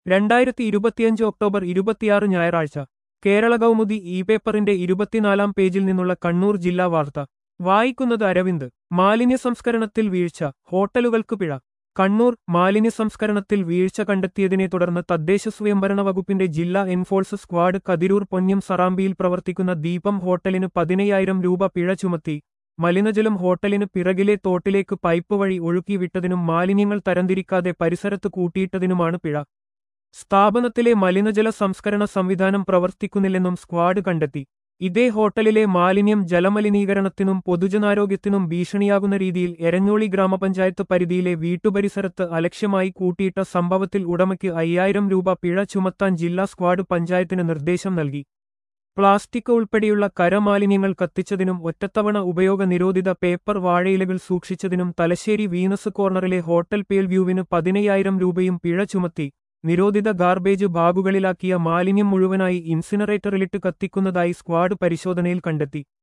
രണ്ടായിരത്തി ഇരുപത്തിയഞ്ച് ഒക്ടോബർ ഇരുപത്തിയാറ് ഞായറാഴ്ച കേരള കൗമുദി ഇ പേപ്പറിന്റെ ഇരുപത്തിനാലാം പേജിൽ നിന്നുള്ള കണ്ണൂർ ജില്ലാ വാർത്ത വായിക്കുന്നത് അരവിന്ദ് മാലിന്യ സംസ്കരണത്തിൽ വീഴ്ച ഹോട്ടലുകൾക്ക് പിഴ കണ്ണൂർ മാലിന്യ സംസ്കരണത്തിൽ വീഴ്ച കണ്ടെത്തിയതിനെ തുടർന്ന് തദ്ദേശ സ്വയംഭരണ വകുപ്പിന്റെ ജില്ലാ എൻഫോഴ്സ് സ്ക്വാഡ് കതിരൂർ പൊന്നം സറാമ്പിയിൽ പ്രവർത്തിക്കുന്ന ദീപം ഹോട്ടലിന് പതിനയ്യായിരം രൂപ പിഴ ചുമത്തി മലിനജലം ഹോട്ടലിന് പിറകിലെ തോട്ടിലേക്ക് പൈപ്പ് വഴി ഒഴുക്കി വിട്ടതിനും മാലിന്യങ്ങൾ തരംതിരിക്കാതെ പരിസരത്ത് കൂട്ടിയിട്ടതിനുമാണ് പിഴ സ്ഥാപനത്തിലെ മലിനജല സംസ്കരണ സംവിധാനം പ്രവർത്തിക്കുന്നില്ലെന്നും സ്ക്വാഡ് കണ്ടെത്തി ഇതേ ഹോട്ടലിലെ മാലിന്യം ജലമലിനീകരണത്തിനും പൊതുജനാരോഗ്യത്തിനും ഭീഷണിയാകുന്ന രീതിയിൽ എരഞ്ഞോളി ഗ്രാമപഞ്ചായത്ത് പരിധിയിലെ വീട്ടുപരിസരത്ത് അലക്ഷ്യമായി കൂട്ടിയിട്ട സംഭവത്തിൽ ഉടമയ്ക്ക് അയ്യായിരം രൂപ പിഴ ചുമത്താൻ ജില്ലാ സ്ക്വാഡ് പഞ്ചായത്തിന് നിർദ്ദേശം നൽകി പ്ലാസ്റ്റിക് ഉൾപ്പെടെയുള്ള കരമാലിന്യങ്ങൾ കത്തിച്ചതിനും ഒറ്റത്തവണ ഉപയോഗ നിരോധിത പേപ്പർ വാഴയിലകൾ സൂക്ഷിച്ചതിനും തലശ്ശേരി വീനസ് കോർണറിലെ ഹോട്ടൽ പേൽ വ്യൂവിന് പതിനയ്യായിരം രൂപയും പിഴ ചുമത്തി നിരോധിത ഗാർബേജ് ബാഗുകളിലാക്കിയ മാലിന്യം മുഴുവനായി ഇൻസിനറേറ്ററിലിട്ട് കത്തിക്കുന്നതായി സ്ക്വാഡ് പരിശോധനയിൽ കണ്ടെത്തി